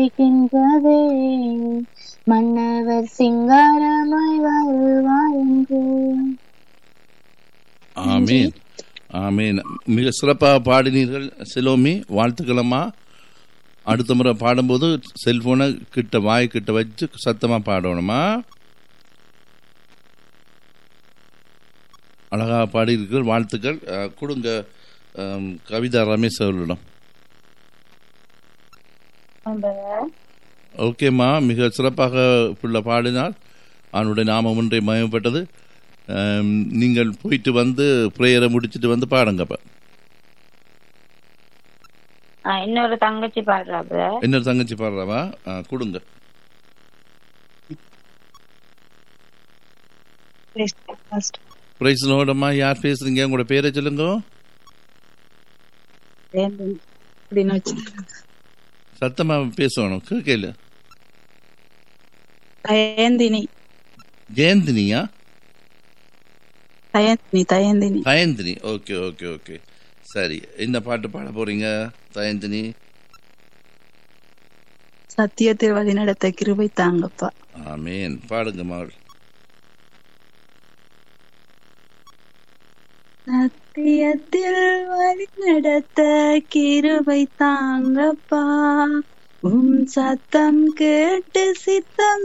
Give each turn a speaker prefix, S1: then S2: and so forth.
S1: துடிக்கின்றதே மன்னவர் சிங்காரமாய் வருவார் என்று
S2: ஆமீன் ஆமீன் மிக சிறப்பாக பாடினீர்கள் செலோமி வாழ்த்துக்களம்மா அடுத்த முறை பாடும்போது செல்போனை கிட்ட வாய் கிட்ட வச்சு சத்தமா பாடணுமா அழகா பாடியிருக்கீர்கள் வாழ்த்துக்கள் அஹ், கொடுங்க அம், கவிதா ரமேஷ் அவர்களிடம் ஓகேம்மா மிக சிறப்பாக புள்ள பாடினார் அவனுடைய நாமம் ஒன்றை மயப்பட்டது அம், நீங்கள் போயிட்டு வந்து ப்ரேயரை முடிச்சிட்டு வந்து பாடுங்கப்ப
S1: ஆ, இன்னொரு தங்கச்சி பாடுறா பிரதர்
S2: இன்னொரு தங்கச்சி பாடுறாவா ஆ, கொடுங்க பிரைஸ் லோடம்மா யார் பேசுறீங்க உங்களோட பேரை சொல்லுங்க சத்தமா பேசணும் கேட்கல
S3: தயந்தினி
S2: ஜெயந்தினியா
S3: Dayanthini Dayanthini
S2: Dayanthini okay okay okay சரி என்ன பாட்டு பாட போறீங்க தயந்தினி
S3: சத்தியத்தில் வழிநடத்த கிருபை தாங்கப்பா
S2: ஆமேன் பாடுங்க மகள்
S3: சத்தியத்தில் வழிநடத்த கிருபை தாங்கப்பா உம் சத்தம் கேட்டு சித்தம்